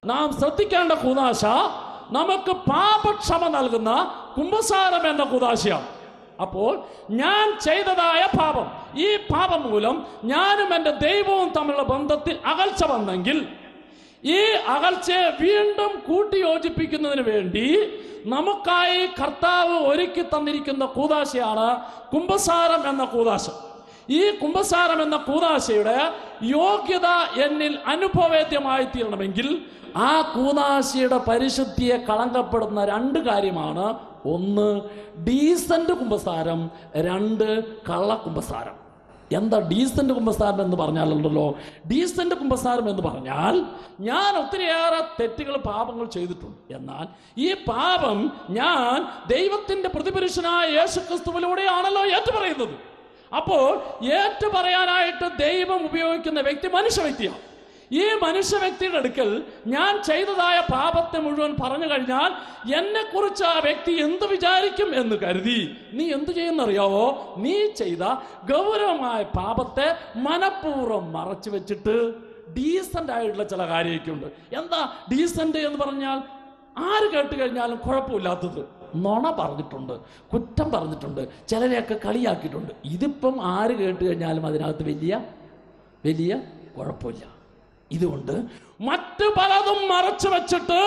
നാം ശ്രദ്ധിക്കേണ്ട കൂതാശ നമുക്ക് പാപക്ഷമ നൽകുന്ന കുംഭസാരം എന്ന കൂതാശയാണ് അപ്പോൾ ഞാൻ ചെയ്തതായ പാപം ഈ പാപം മൂലം ഞാനും എൻ്റെ ദൈവവും തമ്മിലുള്ള ബന്ധത്തിൽ അകൽച്ച വന്നെങ്കിൽ ഈ അകൽച്ചയെ വീണ്ടും കൂട്ടിയോജിപ്പിക്കുന്നതിന് വേണ്ടി നമുക്കായി കർത്താവ് ഒരുക്കി തന്നിരിക്കുന്ന കൂതാശയാണ് കുംഭസാരം എന്ന കൂതാശ ഈ കുംഭസാരം എന്ന കൂതാശയുടെ യോഗ്യത എന്നിൽ അനുഭവേദ്യമായി തീരണമെങ്കിൽ ആ കൂതാശയുടെ പരിശുദ്ധിയെ കളങ്കപ്പെടുന്ന രണ്ട് കാര്യമാണ് ഒന്ന് ഡീസന്റ് കുംഭസാരം രണ്ട് കള്ള കുംഭസാരം എന്താ ഡീസന്റ് കുംഭസാരം എന്ന് പറഞ്ഞാലുണ്ടല്ലോ ഡീസന്റ് കുംഭസാരം എന്ന് പറഞ്ഞാൽ ഞാൻ ഒത്തിരിയേറെ തെറ്റുകൾ പാപങ്ങൾ ചെയ്തിട്ടുണ്ട് എന്നാൽ ഈ പാപം ഞാൻ ദൈവത്തിന്റെ പ്രതിപുരുഷനായ യേശു ക്രിസ്തുവിലൂടെയാണല്ലോ ഏറ്റുപറയുന്നത് അപ്പോൾ ഏറ്റുപറയാനായിട്ട് ദൈവം ഉപയോഗിക്കുന്ന വ്യക്തി മനുഷ്യ വ്യക്തിയാണ് ഈ മനുഷ്യ വ്യക്തിയുടെ അടുക്കൽ ഞാൻ ചെയ്തതായ പാപത്തെ മുഴുവൻ പറഞ്ഞു കഴിഞ്ഞാൽ എന്നെ കുറിച്ച് ആ വ്യക്തി എന്ത് വിചാരിക്കും എന്ന് കരുതി നീ എന്ത് ചെയ്യുന്നറിയാവോ നീ ചെയ്ത ഗൗരവമായ പാപത്തെ മനഃപൂർവ്വം മറച്ചു വെച്ചിട്ട് ഡീസന്റ് ആയിട്ടുള്ള ചില കാര്യമൊക്കെ ഉണ്ട് എന്താ ഡീസന്റ് എന്ന് പറഞ്ഞാൽ ആര് കേട്ട് കഴിഞ്ഞാലും കുഴപ്പമില്ലാത്തത് നുണ പറഞ്ഞിട്ടുണ്ട് കുറ്റം പറഞ്ഞിട്ടുണ്ട് ചിലരെയൊക്കെ കളിയാക്കിയിട്ടുണ്ട് ഇതിപ്പം ആര് കേട്ട് കഴിഞ്ഞാലും അതിനകത്ത് വലിയ വലിയ കുഴപ്പമില്ല ഇതുകൊണ്ട് മറ്റു പലതും മറച്ചു വെച്ചിട്ട്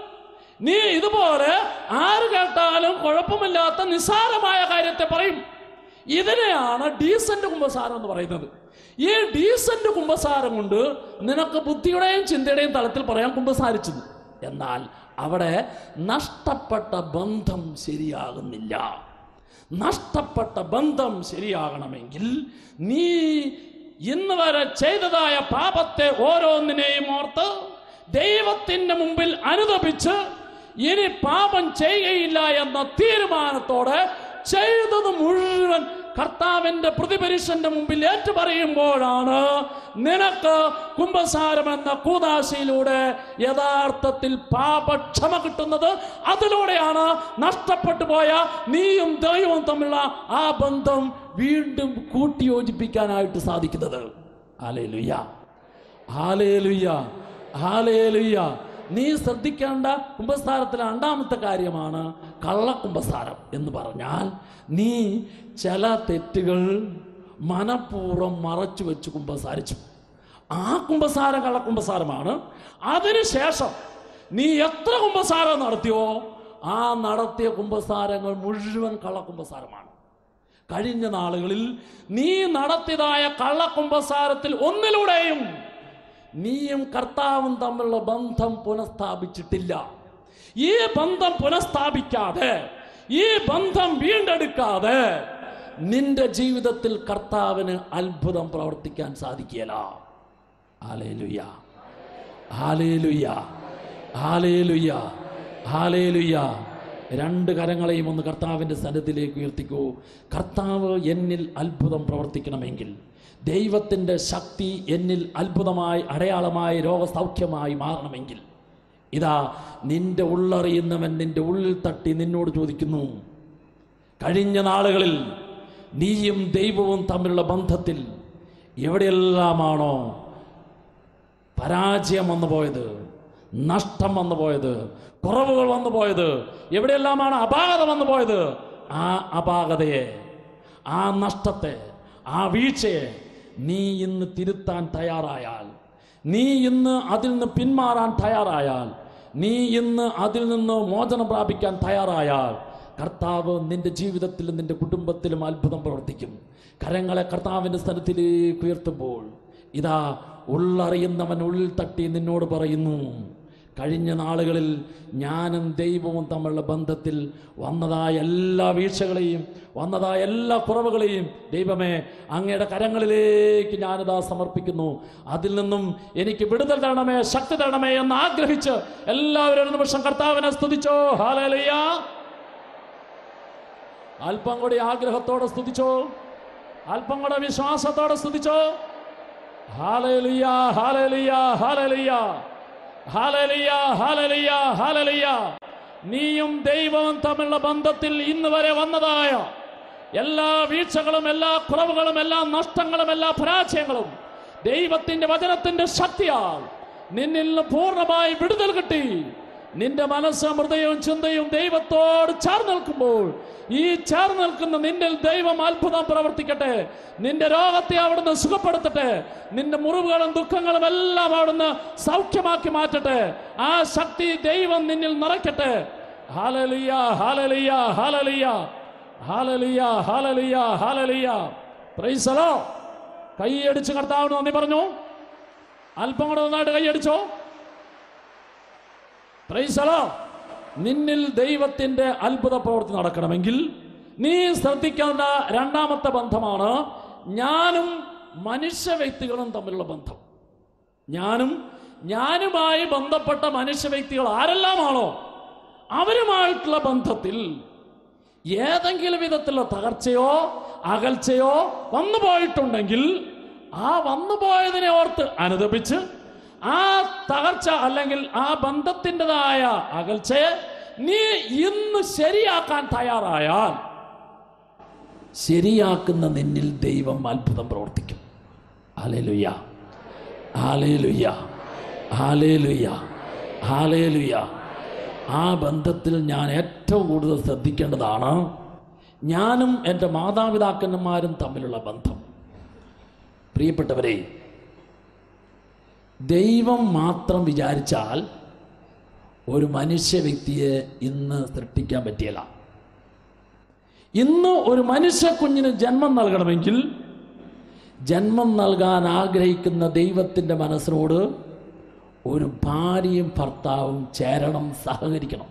നീ ഇതുപോലെ ആര് കേട്ടാലും കുഴപ്പമില്ലാത്ത നിസ്സാരമായ കാര്യത്തെ പറയും ഇതിനെയാണ് ഡീസന്റ് കുംഭസാരം എന്ന് പറയുന്നത് ഈ ഡീസന്റ് കുംഭസാരം കൊണ്ട് നിനക്ക് ബുദ്ധിയുടെയും ചിന്തയുടെയും തലത്തിൽ പറയാൻ കുംഭസാരിച്ചത് എന്നാൽ അവിടെ നഷ്ടപ്പെട്ട ബന്ധം ശരിയാകുന്നില്ല നഷ്ടപ്പെട്ട ബന്ധം ശരിയാകണമെങ്കിൽ നീ ഇന്ന് വരെ ചെയ്തതായ പാപത്തെ ഓരോന്നിനെയും ഓർത്ത് ദൈവത്തിന്റെ മുമ്പിൽ അനുദപിച്ച് ഇനി പാപം ചെയ്യുകയില്ല എന്ന തീരുമാനത്തോടെ ചെയ്തത് മുഴുവൻ കർത്താവിന്റെ പ്രതിപരീക്ഷന്റെ മുമ്പിൽ ഏറ്റുപറയുമ്പോഴാണ് നിനക്ക് കുംഭസാരം എന്ന കൂതാശയിലൂടെ യഥാർത്ഥത്തിൽ പാപക്ഷമ കിട്ടുന്നത് അതിലൂടെയാണ് നഷ്ടപ്പെട്ടു പോയ നീയും ദൈവവും തമ്മിലുള്ള ആ ബന്ധം വീണ്ടും കൂട്ടിയോജിപ്പിക്കാനായിട്ട് സാധിക്കുന്നത് ആലേലുയ്യ ആലേലുയ്യ ആലേലുയ്യ നീ ശ്രദ്ധിക്കേണ്ട കുംഭസ്ഥാനത്തിലെ രണ്ടാമത്തെ കാര്യമാണ് കള്ളക്കുംഭസാരം എന്ന് പറഞ്ഞാൽ നീ ചില തെറ്റുകൾ മനഃപൂർവ്വം മറച്ചു വെച്ച് കുംഭസാരിച്ചു ആ കുംഭസാരം കള്ളക്കുംഭസാരമാണ് അതിനുശേഷം നീ എത്ര കുംഭസാരം നടത്തിയോ ആ നടത്തിയ കുംഭസാരങ്ങൾ മുഴുവൻ കള്ളക്കുംഭസാരമാണ് കഴിഞ്ഞ നാളുകളിൽ നീ നടത്തിയതായ കള്ളക്കുംഭസാരത്തിൽ ഒന്നിലൂടെയും നീയും കർത്താവും തമ്മിലുള്ള ബന്ധം പുനഃസ്ഥാപിച്ചിട്ടില്ല ഈ ബന്ധം പുനഃസ്ഥാപിക്കാതെ ഈ ബന്ധം വീണ്ടെടുക്കാതെ നിന്റെ ജീവിതത്തിൽ കർത്താവിന് അത്ഭുതം പ്രവർത്തിക്കാൻ സാധിക്കുകയില്ല ഹാലേലുയ്യ ഹാലേലുയ്യ ഹാലേലുയ്യ ഹാലേലുയ്യ രണ്ട് കരങ്ങളെയും ഒന്ന് കർത്താവിൻ്റെ സന്നിധിയിലേക്ക് ഉയർത്തിക്കൂ കർത്താവ് എന്നിൽ അത്ഭുതം പ്രവർത്തിക്കണമെങ്കിൽ ദൈവത്തിൻ്റെ ശക്തി എന്നിൽ അത്ഭുതമായി അടയാളമായി രോഗസൗഖ്യമായി മാറണമെങ്കിൽ ഇതാ നിന്റെ ഉള്ളറിയുന്നവൻ നിന്റെ ഉള്ളിൽ തട്ടി നിന്നോട് ചോദിക്കുന്നു കഴിഞ്ഞ നാളുകളിൽ നീയും ദൈവവും തമ്മിലുള്ള ബന്ധത്തിൽ എവിടെയെല്ലാമാണോ പരാജയം വന്നു പോയത് നഷ്ടം വന്നു പോയത് കുറവുകൾ വന്നു പോയത് എവിടെയെല്ലാമാണ് അപാകത വന്നു പോയത് ആ അപാകതയെ ആ നഷ്ടത്തെ ആ വീഴ്ചയെ നീ ഇന്ന് തിരുത്താൻ തയ്യാറായാൽ നീ ഇന്ന് അതിൽ നിന്ന് പിന്മാറാൻ തയ്യാറായാൽ നീ ഇന്ന് അതിൽ നിന്ന് മോചനം പ്രാപിക്കാൻ തയ്യാറായാൽ കർത്താവ് നിന്റെ ജീവിതത്തിലും നിന്റെ കുടുംബത്തിലും അത്ഭുതം പ്രവർത്തിക്കും കരങ്ങളെ കർത്താവിൻ്റെ സ്ഥലത്തിലേക്ക് ഉയർത്തുമ്പോൾ ഇതാ ഉള്ളറിയുന്നവൻ ഉള്ളിൽ തട്ടി നിന്നോട് പറയുന്നു കഴിഞ്ഞ നാളുകളിൽ ഞാനും ദൈവവും തമ്മിലുള്ള ബന്ധത്തിൽ വന്നതായ എല്ലാ വീഴ്ചകളെയും വന്നതായ എല്ലാ കുറവുകളെയും ദൈവമേ അങ്ങയുടെ കരങ്ങളിലേക്ക് ഞാനിതാ സമർപ്പിക്കുന്നു അതിൽ നിന്നും എനിക്ക് വിടുതൽ തരണമേ ശക്തി തരണമേ എന്ന് ആഗ്രഹിച്ച് എല്ലാവരും ഒരു നിമിഷം കർത്താവിനെ സ്തുതിച്ചോ ഹാലലിയ അല്പം കൂടി ആഗ്രഹത്തോടെ സ്തുതിച്ചോ അല്പം കൂടെ വിശ്വാസത്തോടെ സ്തുതിച്ചോ ഹാലലിയ ഹാലലിയ ഹാലലിയ ഹാലലിയ ഹാലലിയ ഹാലലിയ നീയും ദൈവവും തമ്മിലുള്ള ബന്ധത്തിൽ ഇന്ന് വരെ വന്നതായ എല്ലാ വീഴ്ചകളും എല്ലാ കുറവുകളും എല്ലാ നഷ്ടങ്ങളും എല്ലാ പരാജയങ്ങളും ദൈവത്തിന്റെ വചനത്തിന്റെ ശക്തിയാൽ നിന്നിൽ നിന്ന് പൂർണ്ണമായി വിടുതൽ കിട്ടി നിന്റെ മനസ്സ് ഹൃദയവും ചിന്തയും ദൈവത്തോട് ചേർന്ന് നിൽക്കുമ്പോൾ ഈ ചേർന്ന് നിൽക്കുന്ന നിന്നിൽ ദൈവം അത്ഭുതം പ്രവർത്തിക്കട്ടെ നിന്റെ രോഗത്തെ അവിടുന്ന് സുഖപ്പെടുത്തട്ടെ നിന്റെ മുറിവുകളും ദുഃഖങ്ങളും എല്ലാം അവിടുന്ന് സൗഖ്യമാക്കി മാറ്റട്ടെ ആ ശക്തി ദൈവം നിന്നിൽ നിറയ്ക്കട്ടെ ഹാലലിയ ഹാലലിയ ഹാലലിയ ഹാലലിയ ഹാലലിയ ഹാലലിയ പ്രൈസലോ കൈയടിച്ച് കർത്താവിന് നന്ദി പറഞ്ഞു അല്പം കൂടെ നന്നായിട്ട് കൈയടിച്ചോ പ്രൈസലോ നിന്നിൽ ദൈവത്തിന്റെ അത്ഭുത പ്രവൃത്തി നടക്കണമെങ്കിൽ നീ ശ്രദ്ധിക്കേണ്ട രണ്ടാമത്തെ ബന്ധമാണ് ഞാനും മനുഷ്യ വ്യക്തികളും തമ്മിലുള്ള ബന്ധം ഞാനും ഞാനുമായി ബന്ധപ്പെട്ട മനുഷ്യ വ്യക്തികൾ ആരെല്ലാമാണോ അവരുമായിട്ടുള്ള ബന്ധത്തിൽ ഏതെങ്കിലും വിധത്തിലുള്ള തകർച്ചയോ അകൽച്ചയോ വന്നു പോയിട്ടുണ്ടെങ്കിൽ ആ വന്നു പോയതിനെ ഓർത്ത് അനുദപിച്ച് ആ തകർച്ച അല്ലെങ്കിൽ ആ ബന്ധത്തിൻ്റെതായ അകൽച്ചയെ നീ ഇന്ന് ശരിയാക്കാൻ തയ്യാറായാൽ ശരിയാക്കുന്ന നിന്നിൽ ദൈവം അത്ഭുതം പ്രവർത്തിക്കും ഹാലേലുയ്യ ഹാലേലുയ്യ ഹാലേലുയ്യ ഹാലേലുയ്യ ആ ബന്ധത്തിൽ ഞാൻ ഏറ്റവും കൂടുതൽ ശ്രദ്ധിക്കേണ്ടതാണ് ഞാനും എൻ്റെ മാതാപിതാക്കന്മാരും തമ്മിലുള്ള ബന്ധം പ്രിയപ്പെട്ടവരെ ദൈവം മാത്രം വിചാരിച്ചാൽ ഒരു മനുഷ്യ വ്യക്തിയെ ഇന്ന് സൃഷ്ടിക്കാൻ പറ്റിയല്ല ഇന്ന് ഒരു മനുഷ്യ കുഞ്ഞിന് ജന്മം നൽകണമെങ്കിൽ ജന്മം നൽകാൻ ആഗ്രഹിക്കുന്ന ദൈവത്തിൻ്റെ മനസ്സിനോട് ഒരു ഭാര്യയും ഭർത്താവും ചേരണം സഹകരിക്കണം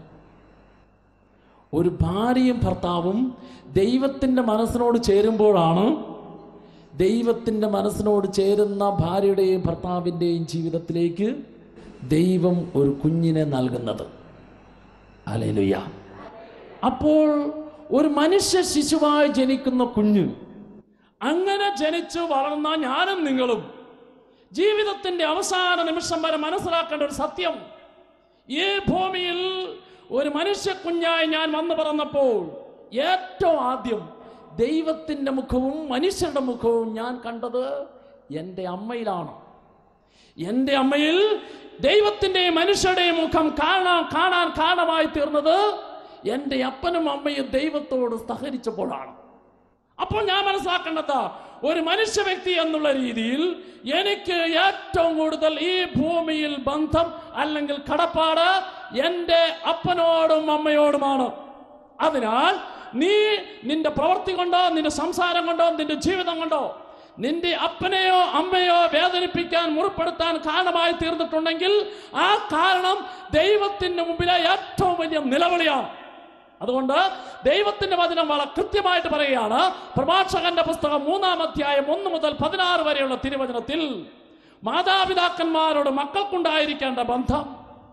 ഒരു ഭാര്യയും ഭർത്താവും ദൈവത്തിൻ്റെ മനസ്സിനോട് ചേരുമ്പോഴാണ് ദൈവത്തിൻ്റെ മനസ്സിനോട് ചേരുന്ന ഭാര്യയുടെയും ഭർത്താവിൻ്റെയും ജീവിതത്തിലേക്ക് ദൈവം ഒരു കുഞ്ഞിനെ നൽകുന്നത് അലേലുയ്യ അപ്പോൾ ഒരു മനുഷ്യ ശിശുവായി ജനിക്കുന്ന കുഞ്ഞ് അങ്ങനെ ജനിച്ചു വളർന്ന ഞാനും നിങ്ങളും ജീവിതത്തിന്റെ അവസാന നിമിഷം വരെ മനസ്സിലാക്കേണ്ട ഒരു സത്യം ഈ ഭൂമിയിൽ ഒരു മനുഷ്യ കുഞ്ഞായി ഞാൻ വന്നു പറഞ്ഞപ്പോൾ ഏറ്റവും ആദ്യം ദൈവത്തിന്റെ മുഖവും മനുഷ്യരുടെ മുഖവും ഞാൻ കണ്ടത് എൻ്റെ അമ്മയിലാണ് എൻ്റെ അമ്മയിൽ ദൈവത്തിൻ്റെയും മനുഷ്യരുടെയും മുഖം കാണാൻ കാണാൻ കാരണമായി തീർന്നത് എൻ്റെ അപ്പനും അമ്മയും ദൈവത്തോട് സഹകരിച്ചപ്പോഴാണ് അപ്പോൾ ഞാൻ മനസ്സിലാക്കേണ്ടത് ഒരു മനുഷ്യ വ്യക്തി എന്നുള്ള രീതിയിൽ എനിക്ക് ഏറ്റവും കൂടുതൽ ഈ ഭൂമിയിൽ ബന്ധം അല്ലെങ്കിൽ കടപ്പാട് എൻ്റെ അപ്പനോടും അമ്മയോടുമാണ് അതിനാൽ നീ നിന്റെ പ്രവൃത്തി കൊണ്ടോ നിന്റെ സംസാരം കൊണ്ടോ നിന്റെ ജീവിതം കൊണ്ടോ നിന്റെ അപ്പനെയോ അമ്മയോ വേദനിപ്പിക്കാൻ മുറിപ്പെടുത്താൻ കാരണമായി തീർന്നിട്ടുണ്ടെങ്കിൽ ആ കാരണം ദൈവത്തിന്റെ മുമ്പിലെ ഏറ്റവും വലിയ നിലവിളിയാണ് അതുകൊണ്ട് ദൈവത്തിന്റെ വചനം വളരെ കൃത്യമായിട്ട് പറയുകയാണ് പ്രഭാഷകന്റെ പുസ്തകം മൂന്നാം അധ്യായം ഒന്ന് മുതൽ പതിനാറ് വരെയുള്ള തിരുവചനത്തിൽ മാതാപിതാക്കന്മാരോട് മക്കൾക്കുണ്ടായിരിക്കേണ്ട ബന്ധം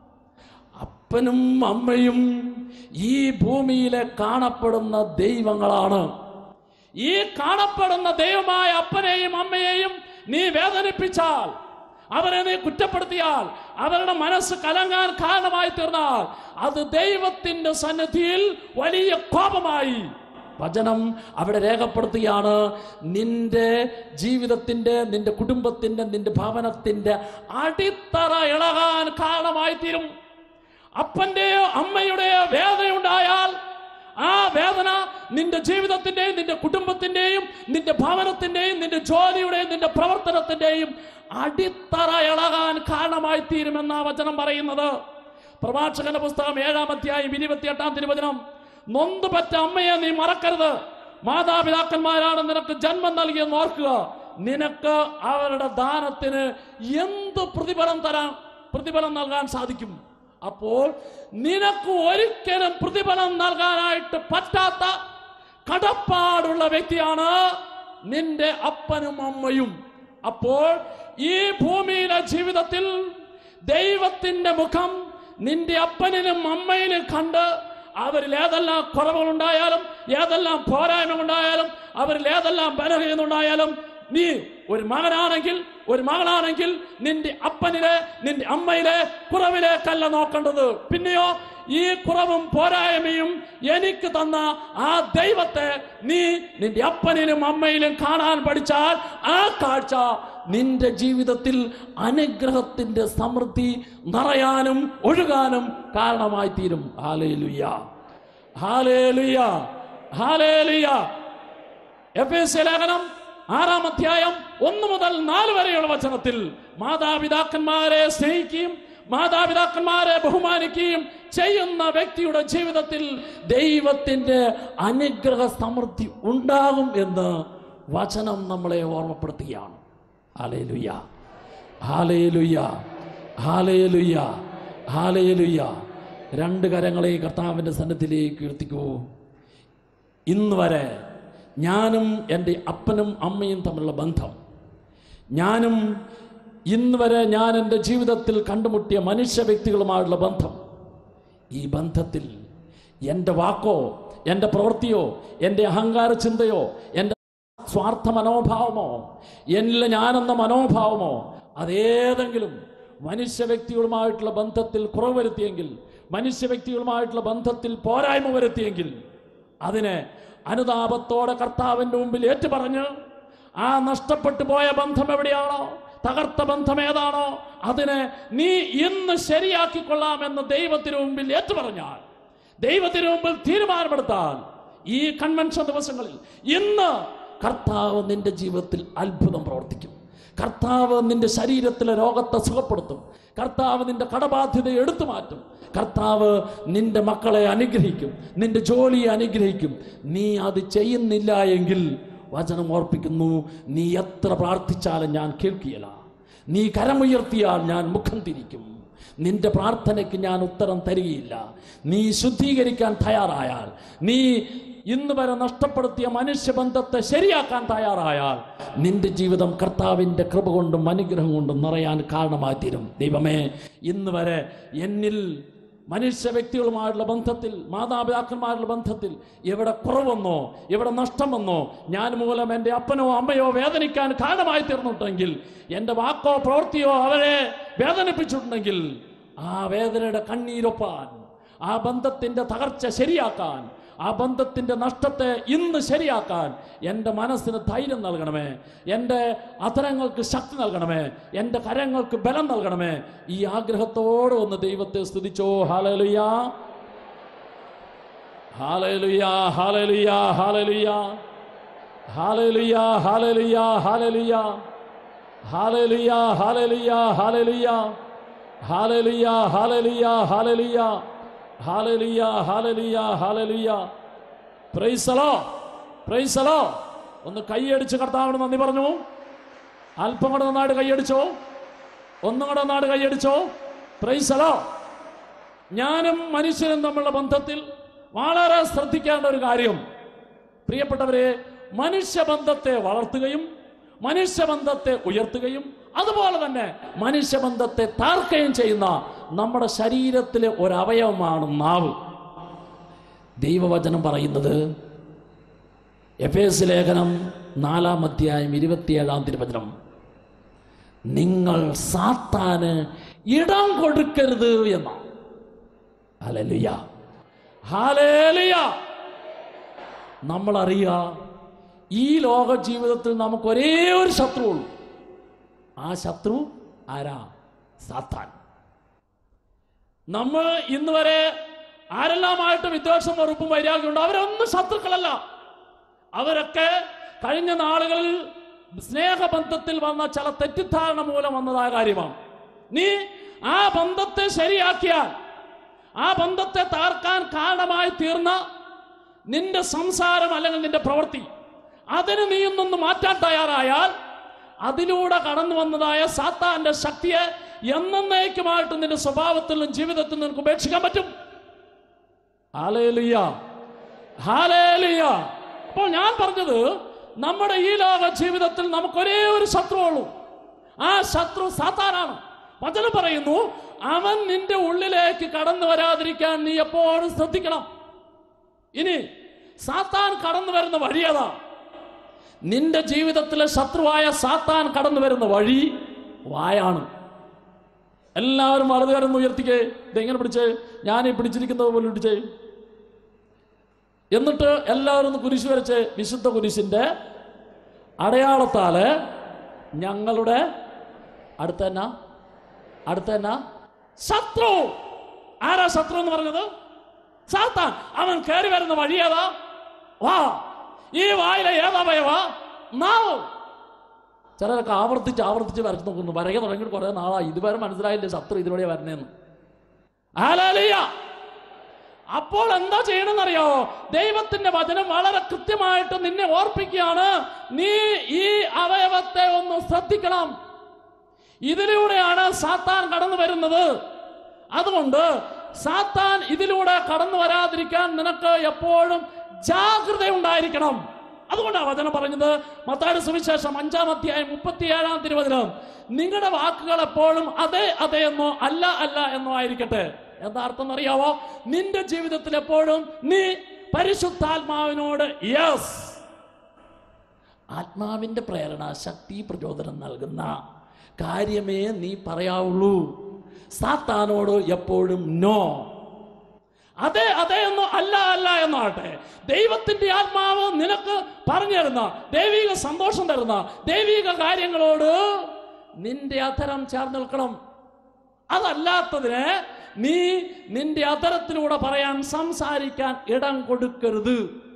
അപ്പനും അമ്മയും ഈ ഭൂമിയിലെ കാണപ്പെടുന്ന ദൈവങ്ങളാണ് ഈ കാണപ്പെടുന്ന ദൈവമായ അപ്പനെയും അമ്മയെയും നീ വേദനിപ്പിച്ചാൽ അവരെ നീ കുറ്റപ്പെടുത്തിയാൽ അവരുടെ മനസ്സ് കലങ്ങാൻ കാരണമായി തീർന്നാൽ അത് ദൈവത്തിന്റെ സന്നിധിയിൽ വലിയ കോപമായി വചനം അവിടെ രേഖപ്പെടുത്തുകയാണ് നിന്റെ ജീവിതത്തിന്റെ നിന്റെ കുടുംബത്തിന്റെ നിന്റെ ഭവനത്തിന്റെ അടിത്തറ ഇളകാൻ കാരണമായി തീരും അപ്പന്റെയോ അമ്മയുടെയോ വേദനയുണ്ടായാൽ ആ വേദന നിന്റെ ജീവിതത്തിന്റെയും നിന്റെ കുടുംബത്തിന്റെയും നിന്റെ ഭവനത്തിന്റെയും നിന്റെ ജോലിയുടെയും നിന്റെ പ്രവർത്തനത്തിന്റെയും അടിത്തറ ഇളകാൻ കാരണമായി തീരുമെന്ന വചനം പറയുന്നത് പ്രഭാഷകന്റെ പുസ്തകം ഏഴാം അധ്യായം ഇരുപത്തിയെട്ടാം തിരുവചനം നൊന്ത് പറ്റ അമ്മയെ നീ മറക്കരുത് മാതാപിതാക്കന്മാരാണ് നിനക്ക് ജന്മം നൽകിയെന്ന് ഓർക്കുക നിനക്ക് അവരുടെ ദാനത്തിന് എന്ത് പ്രതിഫലം തരാൻ പ്രതിഫലം നൽകാൻ സാധിക്കും അപ്പോൾ നിനക്ക് ഒരിക്കലും പ്രതിഫലം നൽകാനായിട്ട് പറ്റാത്ത കടപ്പാടുള്ള വ്യക്തിയാണ് നിന്റെ അപ്പനും അമ്മയും അപ്പോൾ ഈ ഭൂമിയിലെ ജീവിതത്തിൽ ദൈവത്തിന്റെ മുഖം നിന്റെ അപ്പനിലും അമ്മയിലും കണ്ട് അവരിൽ ഏതെല്ലാം കുറവുകളുണ്ടായാലും ഏതെല്ലാം പോരായ്മകളുണ്ടായാലും അവരിൽ ഏതെല്ലാം ബലഹീനമുണ്ടായാലും നീ ഒരു മകനാണെങ്കിൽ ഒരു മകളാണെങ്കിൽ നിന്റെ അപ്പനിലെ നിന്റെ അമ്മയിലെ കുറവിലേക്കല്ല നോക്കേണ്ടത് പിന്നെയോ ഈ കുറവും പോരായ്മയും എനിക്ക് തന്ന ആ ദൈവത്തെ നീ നിന്റെ അപ്പനിലും അമ്മയിലും കാണാൻ പഠിച്ചാൽ ആ കാഴ്ച നിന്റെ ജീവിതത്തിൽ അനുഗ്രഹത്തിന്റെ സമൃദ്ധി നിറയാനും ഒഴുകാനും കാരണമായി തീരും hallelujah hallelujah hallelujah Ephesians ലേഖനം ആറാം അധ്യായം ഒന്ന് മുതൽ നാല് വരെയുള്ള വചനത്തിൽ മാതാപിതാക്കന്മാരെ സ്നേഹിക്കുകയും മാതാപിതാക്കന്മാരെ ബഹുമാനിക്കുകയും ചെയ്യുന്ന വ്യക്തിയുടെ ജീവിതത്തിൽ ദൈവത്തിന്റെ അനുഗ്രഹ സമൃദ്ധി ഉണ്ടാകും എന്ന് വചനം നമ്മളെ ഓർമ്മപ്പെടുത്തുകയാണ് ഹാലേലുയ്യ ഹാലേലുയ്യ ഹാലേലുയ്യ ഹാലേലുയ്യ രണ്ട് കരങ്ങളെ കർത്താവിൻ്റെ സന്നദ്ധിലേക്ക് ഉയർത്തിക്കൂ ഇന്ന് വരെ ഞാനും എൻ്റെ അപ്പനും അമ്മയും തമ്മിലുള്ള ബന്ധം ഞാനും ഇന്ന് വരെ ഞാൻ എൻ്റെ ജീവിതത്തിൽ കണ്ടുമുട്ടിയ മനുഷ്യ വ്യക്തികളുമായുള്ള ബന്ധം ഈ ബന്ധത്തിൽ എൻ്റെ വാക്കോ എൻ്റെ പ്രവൃത്തിയോ എൻ്റെ അഹങ്കാര ചിന്തയോ എൻ്റെ സ്വാർത്ഥ മനോഭാവമോ എന്നിലെ ഞാനെന്ന മനോഭാവമോ അതേതെങ്കിലും മനുഷ്യ വ്യക്തികളുമായിട്ടുള്ള ബന്ധത്തിൽ കുറവ് വരുത്തിയെങ്കിൽ മനുഷ്യ വ്യക്തികളുമായിട്ടുള്ള ബന്ധത്തിൽ പോരായ്മ വരുത്തിയെങ്കിൽ അതിനെ അനുതാപത്തോടെ കർത്താവിൻ്റെ മുമ്പിൽ ഏറ്റുപറഞ്ഞ് ആ നഷ്ടപ്പെട്ടു പോയ ബന്ധം എവിടെയാണോ തകർത്ത ബന്ധം ഏതാണോ അതിനെ നീ ഇന്ന് ശരിയാക്കിക്കൊള്ളാമെന്ന് ദൈവത്തിന് മുമ്പിൽ ഏറ്റുപറഞ്ഞാൽ ദൈവത്തിന് മുമ്പിൽ തീരുമാനമെടുത്താൽ ഈ കൺവെൻഷൻ ദിവസങ്ങളിൽ ഇന്ന് കർത്താവ് നിന്റെ ജീവിതത്തിൽ അത്ഭുതം പ്രവർത്തിക്കും കർത്താവ് നിന്റെ ശരീരത്തിലെ രോഗത്തെ സുഖപ്പെടുത്തും കർത്താവ് നിന്റെ കടബാധ്യത എടുത്തു മാറ്റും കർത്താവ് നിന്റെ മക്കളെ അനുഗ്രഹിക്കും നിന്റെ ജോലിയെ അനുഗ്രഹിക്കും നീ അത് ചെയ്യുന്നില്ല എങ്കിൽ വചനം ഓർപ്പിക്കുന്നു നീ എത്ര പ്രാർത്ഥിച്ചാലും ഞാൻ കേൾക്കുകയില്ല നീ കരമുയർത്തിയാൽ ഞാൻ മുഖം തിരിക്കും നിന്റെ പ്രാർത്ഥനയ്ക്ക് ഞാൻ ഉത്തരം തരികയില്ല നീ ശുദ്ധീകരിക്കാൻ തയ്യാറായാൽ നീ ഇന്ന് വരെ നഷ്ടപ്പെടുത്തിയ മനുഷ്യബന്ധത്തെ ശരിയാക്കാൻ തയ്യാറായാൽ നിന്റെ ജീവിതം കർത്താവിൻ്റെ കൃപ കൊണ്ടും അനുഗ്രഹം കൊണ്ടും നിറയാൻ കാരണമായി തീരും ദൈവമേ ഇന്ന് വരെ എന്നിൽ മനുഷ്യ വ്യക്തികളുമായുള്ള ബന്ധത്തിൽ മാതാപിതാക്കന്മാരുടെ ബന്ധത്തിൽ എവിടെ കുറവെന്നോ എവിടെ നഷ്ടം വന്നോ ഞാൻ മൂലം എൻ്റെ അപ്പനോ അമ്മയോ വേദനിക്കാൻ കാരണമായി തീർന്നിട്ടുണ്ടെങ്കിൽ എൻ്റെ വാക്കോ പ്രവൃത്തിയോ അവരെ വേദനിപ്പിച്ചിട്ടുണ്ടെങ്കിൽ ആ വേദനയുടെ കണ്ണീരൊപ്പാൻ ആ ബന്ധത്തിൻ്റെ തകർച്ച ശരിയാക്കാൻ ആ ബന്ധത്തിൻ്റെ നഷ്ടത്തെ ഇന്ന് ശരിയാക്കാൻ എൻ്റെ മനസ്സിന് ധൈര്യം നൽകണമേ എൻ്റെ അധരങ്ങൾക്ക് ശക്തി നൽകണമേ എൻ്റെ കരങ്ങൾക്ക് ബലം നൽകണമേ ഈ ആഗ്രഹത്തോടെ ഒന്ന് ദൈവത്തെ സ്തുതിച്ചോ hallelujah hallelujah hallelujah hallelujah hallelujah hallelujah hallelujah hallelujah hallelujah hallelujah hallelujah hallelujah hallelujah hallelujah hallelujah hallelujah praise the Lord praise the Lord ഒന്ന് കൈയടിച്ച് കർത്താവിന് നന്ദി പറഞ്ഞു അല്പം കൂടെ നന്നായിട്ട് കൈയടിച്ചോ ഒന്നും കൂടെ നന്നായിട്ട് കൈയടിച്ചോ പ്രൈസലോ ഞാനും മനുഷ്യനും തമ്മിലുള്ള ബന്ധത്തിൽ വളരെ ശ്രദ്ധിക്കേണ്ട ഒരു കാര്യം പ്രിയപ്പെട്ടവരെ മനുഷ്യബന്ധത്തെ വളർത്തുകയും മനുഷ്യബന്ധത്തെ ഉയർത്തുകയും അതുപോലെ തന്നെ മനുഷ്യബന്ധത്തെ താർക്കുകയും ചെയ്യുന്ന നമ്മുടെ ശരീരത്തിലെ ഒരവയവമാണ് നാവ് ദൈവവചനം പറയുന്നത് എഫ് എസ് ലേഖനം നാലാം അധ്യായം ഇരുപത്തിയേഴാം തിരുവചനം നിങ്ങൾ സാത്താന് ഇടം കൊടുക്കരുത് എന്ന ഹലലുയ ഹാലേലുയ നമ്മളറിയുക ഈ ലോക ജീവിതത്തിൽ നമുക്ക് ഒരേ ഒരു ശത്രുവുള്ളൂ ആ ശത്രു ആരാ സാത്താൻ നമ്മൾ ഇന്ന് വരെ ആരെല്ലാമായിട്ട് വിദ്വേഷം വെറുപ്പും വൈരാഗ്യമുണ്ട് അവരൊന്നും ശത്രുക്കളല്ല അവരൊക്കെ കഴിഞ്ഞ നാളുകളിൽ സ്നേഹബന്ധത്തിൽ വന്ന ചില തെറ്റിദ്ധാരണ മൂലം വന്നതായ കാര്യമാണ് നീ ആ ബന്ധത്തെ ശരിയാക്കിയാൽ ആ ബന്ധത്തെ താർക്കാൻ കാരണമായി തീർന്ന നിന്റെ സംസാരം അല്ലെങ്കിൽ നിന്റെ പ്രവൃത്തി അതിന് നീ ഒന്നൊന്ന് മാറ്റാൻ തയ്യാറായാൽ അതിലൂടെ കടന്നു വന്നതായ സാത്താന്റെ ശക്തിയെ എന്നേക്കുമായിട്ട് നിന്റെ സ്വഭാവത്തിൽ നിന്നും ജീവിതത്തിൽ നിന്നും ഉപേക്ഷിക്കാൻ പറ്റും ഹാലേലുയ്യ ഹാലേലുയ്യ അപ്പോൾ ഞാൻ പറഞ്ഞത് നമ്മുടെ ഈ ലോക ജീവിതത്തിൽ നമുക്ക് ഒരേ ഒരു ശത്രുവുള്ളൂ ആ ശത്രു സാത്താനാണ് വചനം പറയുന്നു അവൻ നിന്റെ ഉള്ളിലേക്ക് കടന്നു വരാതിരിക്കാൻ നീ എപ്പോഴും ശ്രദ്ധിക്കണം ഇനി സാത്താൻ കടന്നു വരുന്ന വഴിയതാ നിന്റെ ജീവിതത്തിലെ ശത്രുവായ സാത്താൻ കടന്നു വരുന്ന വഴി വായാണ് എല്ലാവരും വലതുകാരം ഉയർത്തിക്കേ ഇതെങ്ങനെ പിടിച്ചേ ഞാൻ ഈ പിടിച്ചിരിക്കുന്നത് പോലെ പിടിച്ചേ എന്നിട്ട് എല്ലാവരും ഒന്ന് കുരിശ് വരച്ച് വിശുദ്ധ കുരിശിന്റെ അടയാളത്താല് ഞങ്ങളുടെ അടുത്ത എന്നാ അടുത്ത എന്നാ ശത്രു ആരാ ശത്രു എന്ന് പറഞ്ഞത് സാത്താൻ അവൻ കയറി വരുന്ന വഴി ഏതാ വാ ഈ വായിലെ ഏതവയവാ നാവ് ചിലരൊക്കെ ആവർത്തിച്ച് ആവർത്തിച്ച് വരച്ച് നോക്കുന്നു വരകെ തുടങ്ങിയിട്ട് കുറെ നാളായി ഇതുവരെ മനസ്സിലായില്ലേ ശത്രു ഇതിലൂടെ വരണേന്ന് ആലാലിയ അപ്പോൾ എന്താ ചെയ്യണമെന്നറിയോ ദൈവത്തിന്റെ വചനം വളരെ കൃത്യമായിട്ട് നിന്നെ ഓർപ്പിക്കുകയാണ് നീ ഈ അവയവത്തെ ഒന്ന് ശ്രദ്ധിക്കണം ഇതിലൂടെയാണ് സാത്താൻ കടന്നു വരുന്നത് അതുകൊണ്ട് സാത്താൻ ഇതിലൂടെ കടന്നു വരാതിരിക്കാൻ നിനക്ക് എപ്പോഴും ജാഗ്രത ഉണ്ടായിരിക്കണം അതുകൊണ്ടാണ് വചനം പറഞ്ഞത് മത്തായുടെ സുവിശേഷം അഞ്ചാം അധ്യായം മുപ്പത്തിയേഴാം തിരുവചനം നിങ്ങളുടെ വാക്കുകൾ എപ്പോഴും അതെ അതെ എന്നോ അല്ല അല്ല എന്നോ ആയിരിക്കട്ടെ എന്താ അർത്ഥം എന്നറിയാവോ നിന്റെ ജീവിതത്തിൽ എപ്പോഴും നീ പരിശുദ്ധാത്മാവിനോട് യെസ് ആത്മാവിന്റെ പ്രേരണ ശക്തി പ്രചോദനം നൽകുന്ന കാര്യമേ നീ പറയാവുള്ളൂ സാത്താനോട് എപ്പോഴും നോ അതെ അതെ എന്നോ അല്ല അല്ല എന്നാട്ടെ ദൈവത്തിന്റെ ആത്മാവ് നിനക്ക് പറഞ്ഞു തരുന്ന ദൈവിക സന്തോഷം തരുന്ന ദൈവിക കാര്യങ്ങളോട് നിന്റെ അധരം ചേർന്ന് നിൽക്കണം അതല്ലാത്തതിന് നീ നിന്റെ അധരത്തിലൂടെ പറയാൻ സംസാരിക്കാൻ ഇടം കൊടുക്കരുത്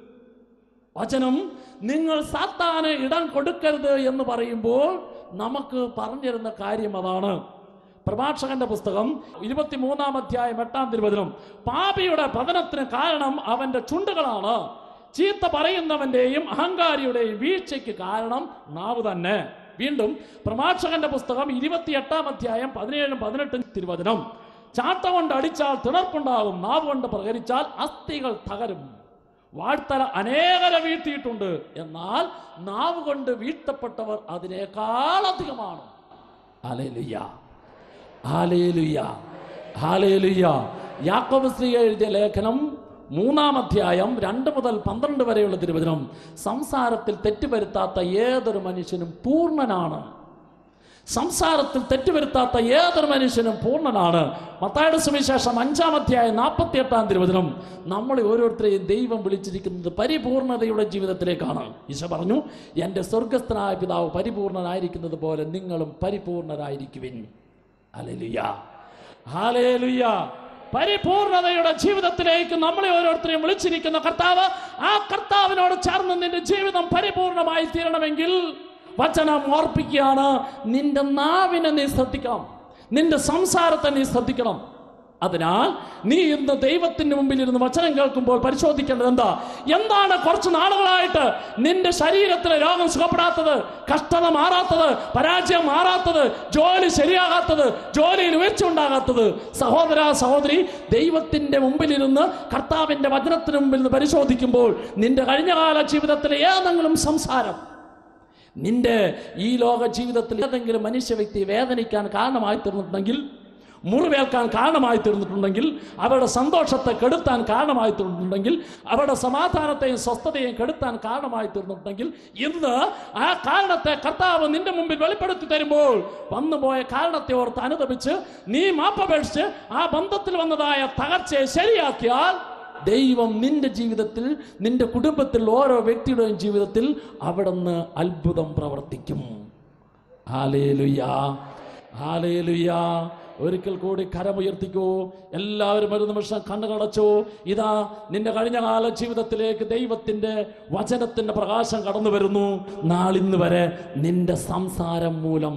വചനം നിങ്ങൾ സാത്താന് ഇടം കൊടുക്കരുത് എന്ന് പറയുമ്പോൾ നമുക്ക് പറഞ്ഞിരുന്ന കാര്യം അതാണ് പ്രഭാഷകന്റെ പുസ്തകം ഇരുപത്തിമൂന്നാം അധ്യായം എട്ടാം തിരുവചനം പാപിയുടെ പതനത്തിന് കാരണം അവന്റെ ചുണ്ടുകളാണ് ചീത്ത പറയുന്നവന്റെയും അഹങ്കാരിയുടെയും വീഴ്ചയ്ക്ക് കാരണം നാവ് തന്നെ വീണ്ടും പ്രഭാഷകന്റെ പുസ്തകം ഇരുപത്തിയെട്ടാം അധ്യായം പതിനേഴും പതിനെട്ടും തിരുവചനം ചാട്ട കൊണ്ട് അടിച്ചാൽ തിണർപ്പുണ്ടാകും നാവ് കൊണ്ട് പ്രകരിച്ചാൽ അസ്ഥികൾ തകരും വാഴ്ത്തല അനേകരെ വീഴ്ത്തിയിട്ടുണ്ട് എന്നാൽ നാവ് കൊണ്ട് വീഴ്ത്തപ്പെട്ടവർ അതിനേക്കാൾ അധികമാണ് ഹാലേലുയ്യ ഹാലേലുയ്യ ഹാലേലുയ്യ യാക്കോബ് ശ്രീ എഴുതിയ ലേഖനം മൂന്നാം അധ്യായം രണ്ട് മുതൽ പന്ത്രണ്ട് വരെയുള്ള തിരുവചനം സംസാരത്തിൽ തെറ്റുവരുത്താത്ത ഏതൊരു മനുഷ്യനും പൂർണ്ണനാണ് സംസാരത്തിൽ തെറ്റുവരുത്താത്ത ഏതൊരു മനുഷ്യനും പൂർണ്ണനാണ് മത്തായുടെ സുവിശേഷം അഞ്ചാം അധ്യായം നാൽപ്പത്തി എട്ടാം തിരുവചനം നമ്മളെ ഓരോരുത്തരെയും ദൈവം വിളിച്ചിരിക്കുന്നത് പരിപൂർണതയുടെ ജീവിതത്തിലേക്കാണ് ഈശോ പറഞ്ഞു എൻ്റെ സ്വർഗസ്ഥനായ പിതാവ് പരിപൂർണനായിരിക്കുന്നത് പോലെ നിങ്ങളും പരിപൂർണരായിരിക്കുവിൻ അലലുയ ഹാലേലുയ പരിപൂർണതയുടെ ജീവിതത്തിലേക്ക് നമ്മളെ ഓരോരുത്തരെയും വിളിച്ചിരിക്കുന്ന കർത്താവ് ആ കർത്താവിനോട് ചേർന്ന് നിന്റെ ജീവിതം പരിപൂർണമായി തീരണമെങ്കിൽ വചനം ഓർപ്പിക്കുകയാണ് നിന്റെ നാവിനെ നീ ശ്രദ്ധിക്കണം നിന്റെ സംസാരത്തെ നീ ശ്രദ്ധിക്കണം അതിനാൽ നീ ഇന്ന് ദൈവത്തിന്റെ മുമ്പിൽ ഇരുന്ന് വചനം കേൾക്കുമ്പോൾ പരിശോധിക്കേണ്ടത് എന്താ എന്താണ് കുറച്ച് നാളുകളായിട്ട് നിന്റെ ശരീരത്തിലെ രോഗം സുഖപ്പെടാത്തത് കഷ്ടത മാറാത്തത് പരാജയം മാറാത്തത് ജോലി ശരിയാകാത്തത് ജോലിയിൽ ഉയർച്ച ഉണ്ടാകാത്തത് സഹോദര സഹോദരി ദൈവത്തിന്റെ മുമ്പിലിരുന്ന് കർത്താവിന്റെ വചനത്തിന് മുമ്പിൽ നിന്ന് പരിശോധിക്കുമ്പോൾ നിന്റെ കഴിഞ്ഞകാല ജീവിതത്തിലെ ഏതെങ്കിലും സംസാരം നിന്റെ ഈ ലോക ജീവിതത്തിൽ ഏതെങ്കിലും മനുഷ്യ വ്യക്തി വേദനിക്കാൻ കാരണമായി തീർന്നിട്ടുണ്ടെങ്കിൽ മുറിവേൽക്കാൻ കാരണമായി തീർന്നിട്ടുണ്ടെങ്കിൽ അവരുടെ സന്തോഷത്തെ കെടുത്താൻ കാരണമായി തീർന്നിട്ടുണ്ടെങ്കിൽ അവരുടെ സമാധാനത്തെയും സ്വസ്ഥതയെയും കെടുത്താൻ കാരണമായി തീർന്നിട്ടുണ്ടെങ്കിൽ ഇന്ന് ആ കാരണത്തെ കർത്താവ് നിന്റെ മുമ്പിൽ വെളിപ്പെടുത്തി തരുമ്പോൾ വന്നുപോയ കാരണത്തെ ഓർത്ത് അനുദപിച്ച് നീ മാപ്പപേക്ഷിച്ച് ആ ബന്ധത്തിൽ വന്നതായ തകർച്ചയെ ശരിയാക്കിയാൽ ദൈവം നിന്റെ ജീവിതത്തിൽ നിന്റെ കുടുംബത്തിൽ ഓരോ വ്യക്തിയുടെയും ജീവിതത്തിൽ അവിടുന്ന് അത്ഭുതം പ്രവർത്തിക്കും ഹാലേലുയാ ഹാലേലുയാ ഒരിക്കൽ കൂടി കരമുയർത്തിക്കൂ എല്ലാവരും ഒരു നിമിഷം കണ്ണുകളടച്ചു ഇതാ നിന്റെ കഴിഞ്ഞ കാല ജീവിതത്തിലേക്ക് ദൈവത്തിന്റെ വചനത്തിന്റെ പ്രകാശം കടന്നു വരുന്നു നാളിന്ന് വരെ നിന്റെ സംസാരം മൂലം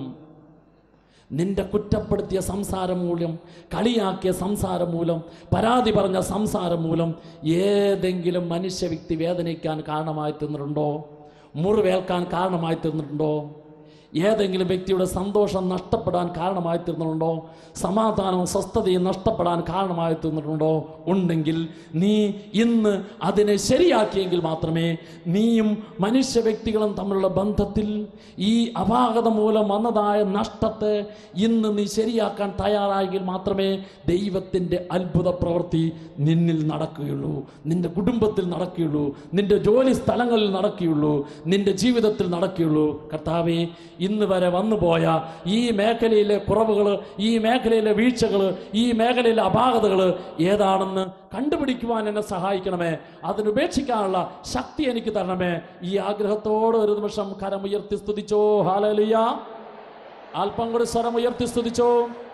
നിന്റെ കുറ്റപ്പെടുത്തിയ സംസാരം മൂലം കളിയാക്കിയ സംസാരം മൂലം പരാതി പറഞ്ഞ സംസാരം മൂലം ഏതെങ്കിലും മനുഷ്യ വ്യക്തി വേദനിക്കാൻ കാരണമായി തീർന്നിട്ടുണ്ടോ മുറിവേൽക്കാൻ കാരണമായി തീർന്നിട്ടുണ്ടോ ഏതെങ്കിലും വ്യക്തിയുടെ സന്തോഷം നഷ്ടപ്പെടാൻ കാരണമായി തീർന്നിട്ടുണ്ടോ സമാധാനവും സ്വസ്ഥതയും നഷ്ടപ്പെടാൻ കാരണമായി തീർന്നിട്ടുണ്ടോ ഉണ്ടെങ്കിൽ നീ ഇന്ന് അതിനെ ശരിയാക്കിയെങ്കിൽ മാത്രമേ നീയും മനുഷ്യ വ്യക്തികളും തമ്മിലുള്ള ബന്ധത്തിൽ ഈ അപാകത മൂലം വന്നതായ നഷ്ടത്തെ ഇന്ന് നീ ശരിയാക്കാൻ തയ്യാറായെങ്കിൽ മാത്രമേ ദൈവത്തിൻ്റെ അത്ഭുത പ്രവൃത്തി നിന്നിൽ നടക്കുകയുള്ളൂ നിന്റെ കുടുംബത്തിൽ നടക്കുകയുള്ളൂ നിന്റെ ജോലി സ്ഥലങ്ങളിൽ നടക്കുകയുള്ളൂ നിന്റെ ജീവിതത്തിൽ നടക്കുകയുള്ളൂ കർത്താവേ ഇന്ന് വരെ വന്നുപോയ ഈ മേഖലയിലെ കുറവുകൾ ഈ മേഖലയിലെ വീഴ്ചകൾ ഈ മേഖലയിലെ അപാകതകൾ ഏതാണെന്ന് കണ്ടുപിടിക്കുവാൻ എന്നെ സഹായിക്കണമേ അതിനുപേക്ഷിക്കാനുള്ള ശക്തി എനിക്ക് തരണമേ ഈ ആഗ്രഹത്തോട് ഒരു നിമിഷം കരമുയർത്തി സ്തുതിച്ചോ ഹാലലിയ അല്പം കൂടി സ്വരം ഉയർത്തി സ്തുതിച്ചോ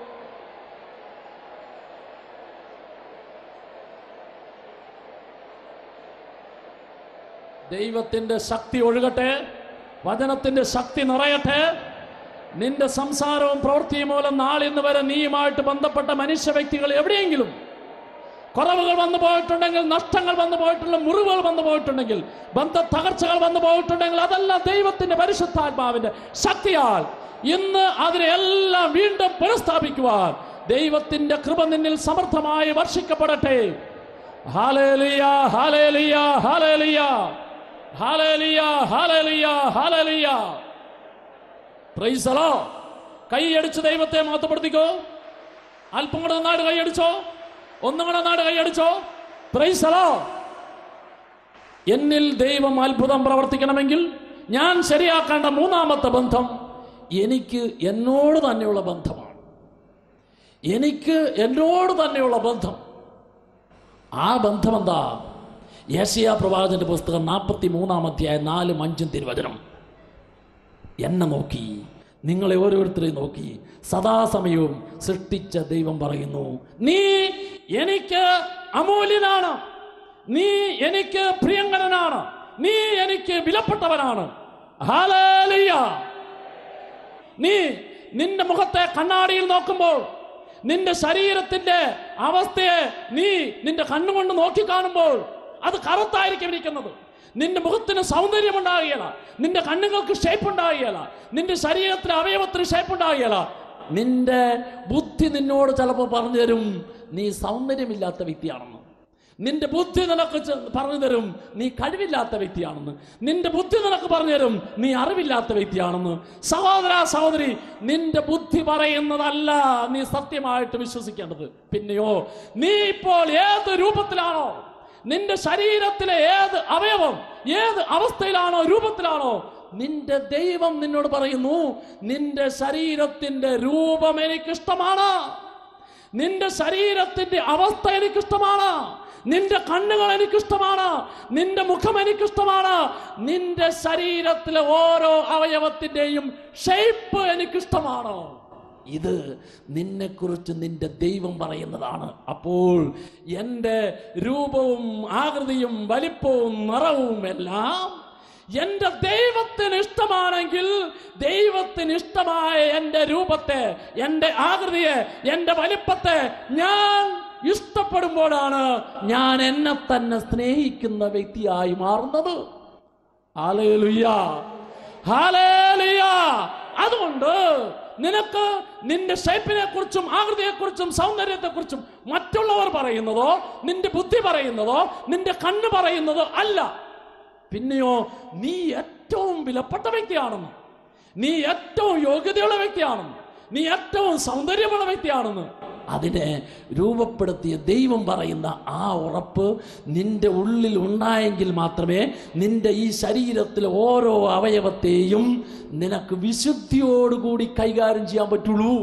ദൈവത്തിന്റെ ശക്തി ഒഴുകട്ടെ വചനത്തിന്റെ ശക്തി നിറയട്ടെ നിന്റെ സംസാരവും പ്രവൃത്തിയും മൂലം നാളിന്ന് വരെ നീയുമായിട്ട് ബന്ധപ്പെട്ട മനുഷ്യ വ്യക്തികൾ എവിടെയെങ്കിലും കുറവുകൾ വന്നു പോയിട്ടുണ്ടെങ്കിൽ നഷ്ടങ്ങൾ വന്നു പോയിട്ടുള്ള മുറിവുകൾ വന്നു പോയിട്ടുണ്ടെങ്കിൽ ബന്ധ തകർച്ചകൾ വന്നു പോയിട്ടുണ്ടെങ്കിൽ അതെല്ലാം ദൈവത്തിന്റെ പരിശുദ്ധാത്മാവിന്റെ ശക്തിയാൽ ഇന്ന് അതിനെല്ലാം വീണ്ടും പുനഃസ്ഥാപിക്കുവാൻ ദൈവത്തിന്റെ കൃപ നിന്നിൽ സമർത്ഥമായി വർഷിക്കപ്പെടട്ടെ hallelujah hallelujah hallelujah hallelujah hallelujah hallelujah praise the Lord കൈയടിച്ച് ദൈവത്തെ മഹത്വപ്പെടുത്തിക്കോ അല്പം കൂടെ നന്നായിട്ട് കൈയടിച്ചോ ഒന്നും കൂടെ നന്നായിട്ട് കൈയടിച്ചോ പ്രൈസലോ എന്നിൽ ദൈവം അത്ഭുതം പ്രവർത്തിക്കണമെങ്കിൽ ഞാൻ ശരിയാക്കേണ്ട മൂന്നാമത്തെ ബന്ധം എനിക്ക് എന്നോട് തന്നെയുള്ള ബന്ധമാണ് എനിക്ക് എന്നോട് തന്നെയുള്ള ബന്ധം ആ ബന്ധം എന്താ യേശയ പ്രവാചന്റെ പുസ്തകം നാൽപ്പത്തി മൂന്നാം അധ്യായം നാലും അഞ്ചും തിരുവചനം എന്നെ നോക്കി നിങ്ങളെ ഓരോരുത്തരെയും നോക്കി സദാസമയവും സൃഷ്ടിച്ച ദൈവം പറയുന്നു നീ എനിക്ക് അമൂല്യനാണ് നീ എനിക്ക് പ്രിയങ്കരനാണ് നീ എനിക്ക് വിലപ്പെട്ടവനാണ് ഹാലേലൂയ നീ നിന്റെ മുഖത്തെ കണ്ണാടിയിൽ നോക്കുമ്പോൾ നിന്റെ ശരീരത്തിന്റെ അവസ്ഥയെ നീ നിന്റെ കണ്ണുകൊണ്ട് നോക്കി കാണുമ്പോൾ അത് കറുത്തായിരിക്കും ഇരിക്കുന്നത് നിന്റെ മുഖത്തിന് സൗന്ദര്യം ഉണ്ടാകുകയില്ല നിന്റെ കണ്ണുകൾക്ക് ഷേപ്പ് ഉണ്ടാകുകയില്ല നിന്റെ ശരീരത്തിലെ അവയവത്തിന് ഷേപ്പ് ഉണ്ടാകുകയില്ല നിന്റെ ബുദ്ധി നിന്നോട് ചിലപ്പോൾ പറഞ്ഞു തരും നീ സൗന്ദര്യമില്ലാത്ത വ്യക്തിയാണെന്ന് നിന്റെ ബുദ്ധി നിനക്ക് ചെ- പറഞ്ഞു തരും നീ കഴിവില്ലാത്ത വ്യക്തിയാണെന്ന് നിന്റെ ബുദ്ധി നിനക്ക് പറഞ്ഞു തരും നീ അറിവില്ലാത്ത വ്യക്തിയാണെന്ന് സഹോദര സഹോദരി നിന്റെ ബുദ്ധി പറയുന്നതല്ല നീ സത്യമായിട്ട് വിശ്വസിക്കേണ്ടത് പിന്നെയോ നീ ഇപ്പോൾ ഏത് രൂപത്തിലാണോ നിന്റെ ശരീരത്തിലെ ഏത് അവയവം ഏത് അവസ്ഥയിലാണോ രൂപത്തിലാണോ നിന്റെ ദൈവം നിന്നോട് പറയുന്നു നിന്റെ ശരീരത്തിന്റെ രൂപം എനിക്കിഷ്ടമാണ് നിന്റെ ശരീരത്തിന്റെ അവസ്ഥ എനിക്കിഷ്ടമാണ് നിന്റെ കണ്ണുകൾ എനിക്കിഷ്ടമാണ് നിന്റെ മുഖം എനിക്കിഷ്ടമാണ് നിന്റെ ശരീരത്തിലെ ഓരോ അവയവത്തിന്റെയും ഷേപ്പ് എനിക്കിഷ്ടമാണ് ഇത് നിന്നെക്കുറിച്ച് നിന്റെ ദൈവം പറയുന്നതാണ് അപ്പോൾ എൻ്റെ രൂപവും ആകൃതിയും വലിപ്പവും നിറവും എല്ലാം എന്റെ ദൈവത്തിന് ഇഷ്ടമാണെങ്കിൽ ദൈവത്തിന് ഇഷ്ടമായ എന്റെ രൂപത്തെ എന്റെ ആകൃതിയെ എന്റെ വലിപ്പത്തെ ഞാൻ ഇഷ്ടപ്പെടുമ്പോഴാണ് ഞാൻ എന്നെ തന്നെ സ്നേഹിക്കുന്ന വ്യക്തിയായി മാറുന്നത് ഹാലേലുയ്യ ഹാലേലുയ്യ അതുകൊണ്ട് നിനക്ക് നിന്റെ ഷേപ്പിനെ കുറിച്ചും ആകൃതിയെ കുറിച്ചും സൗന്ദര്യത്തെ കുറിച്ചും മറ്റുള്ളവർ പറയുന്നതോ നിന്റെ ബുദ്ധി പറയുന്നതോ നിന്റെ കണ്ണ് പറയുന്നതോ അല്ല പിന്നെയോ നീ ഏറ്റവും വിലപ്പെട്ട വ്യക്തിയാണെന്ന് നീ ഏറ്റവും യോഗ്യതയുള്ള വ്യക്തിയാണെന്ന് നീ ഏറ്റവും സൗന്ദര്യമുള്ള വ്യക്തിയാണെന്ന് അതിനെ രൂപപ്പെടുത്തിയ ദൈവം പറയുന്ന ആ ഉറപ്പ് നിന്റെ ഉള്ളിൽ ഉണ്ടായെങ്കിൽ മാത്രമേ നിന്റെ ഈ ശരീരത്തിലെ ഓരോ അവയവത്തെയും നിനക്ക് വിശുദ്ധിയോടുകൂടി കൈകാര്യം ചെയ്യാൻ പറ്റുള്ളൂ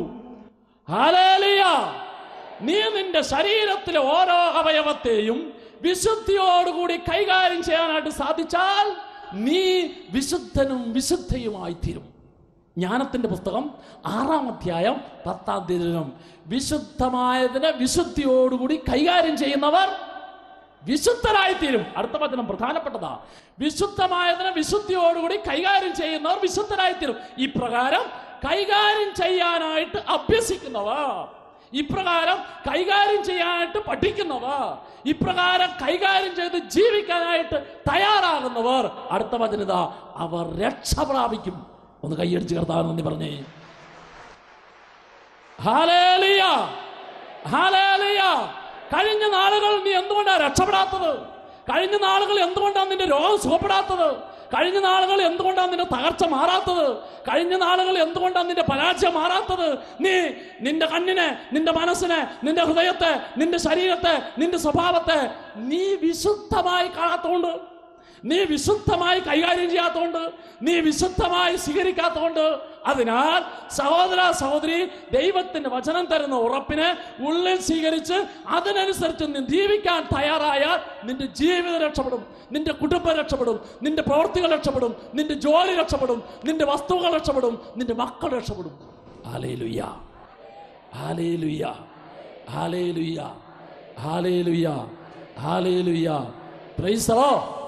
ഹാലേലുയ നീ നിന്റെ ശരീരത്തിലെ ഓരോ അവയവത്തെയും വിശുദ്ധിയോടുകൂടി കൈകാര്യം ചെയ്യാനായിട്ട് സാധിച്ചാൽ നീ വിശുദ്ധനും വിശുദ്ധയുമായി തീരും ജ്ഞാനത്തിന്റെ പുസ്തകം ആറാം അധ്യായം പത്താം തീയതിനും വിശുദ്ധമായതിനെ വിശുദ്ധിയോടുകൂടി കൈകാര്യം ചെയ്യുന്നവർ വിശുദ്ധരായിത്തീരും അടുത്ത വചനം പ്രധാനപ്പെട്ടതാ വിശുദ്ധമായതിനെ വിശുദ്ധിയോടുകൂടി കൈകാര്യം ചെയ്യുന്നവർ വിശുദ്ധരായിത്തീരും ഇപ്രകാരം കൈകാര്യം ചെയ്യാനായിട്ട് അഭ്യസിക്കുന്നവർ ഇപ്രകാരം കൈകാര്യം ചെയ്യാനായിട്ട് പഠിക്കുന്നവർ ഇപ്രകാരം കൈകാര്യം ചെയ്ത് ജീവിക്കാനായിട്ട് തയ്യാറാകുന്നവർ അടുത്ത വചനത അവർ രക്ഷ പ്രാപിക്കും ഒന്ന് കൈയടിച്ച് കർത്താവ് നന്ദി പറഞ്ഞേ ഹാലേലിയ ഹാലേലിയ കഴിഞ്ഞ നാളുകൾ നീ എന്തുകൊണ്ടാണ് രക്ഷപ്പെടാത്തത് കഴിഞ്ഞ നാളുകൾ എന്തുകൊണ്ടാണ് നിന്റെ രോഗം സുഖപ്പെടാത്തത് കഴിഞ്ഞ നാളുകൾ എന്തുകൊണ്ടാണ് നിന്റെ തകർച്ച മാറാത്തത് കഴിഞ്ഞ നാളുകൾ എന്തുകൊണ്ടാണ് നിന്റെ പരാജയം മാറാത്തത് നീ നിന്റെ കണ്ണിനെ നിന്റെ മനസ്സിനെ നിന്റെ ഹൃദയത്തെ നിന്റെ ശരീരത്തെ നിന്റെ സ്വഭാവത്തെ നീ വിശുദ്ധമായി കാണാത്തോണ്ട് നീ വിശുദ്ധമായി കൈകാര്യം ചെയ്യാത്തതുകൊണ്ട് നീ വിശുദ്ധമായി സ്വീകരിക്കാത്തതുകൊണ്ട് അതിനാൽ സഹോദര സഹോദരി ദൈവത്തിന്റെ വചനം തരുന്ന ഉറപ്പിനെ ഉള്ളിൽ സ്വീകരിച്ച് അതിനനുസരിച്ച് നീ ജീവിക്കാൻ തയ്യാറായാൽ നിന്റെ ജീവിതം രക്ഷപ്പെടും നിന്റെ കുടുംബം രക്ഷപ്പെടും നിന്റെ പ്രവൃത്തികൾ രക്ഷപ്പെടും നിന്റെ ജോലി രക്ഷപ്പെടും നിന്റെ വസ്തുക്കൾ രക്ഷപ്പെടും നിന്റെ മക്കൾ രക്ഷപ്പെടും hallelujah hallelujah hallelujah hallelujah hallelujah പ്രൈസറോ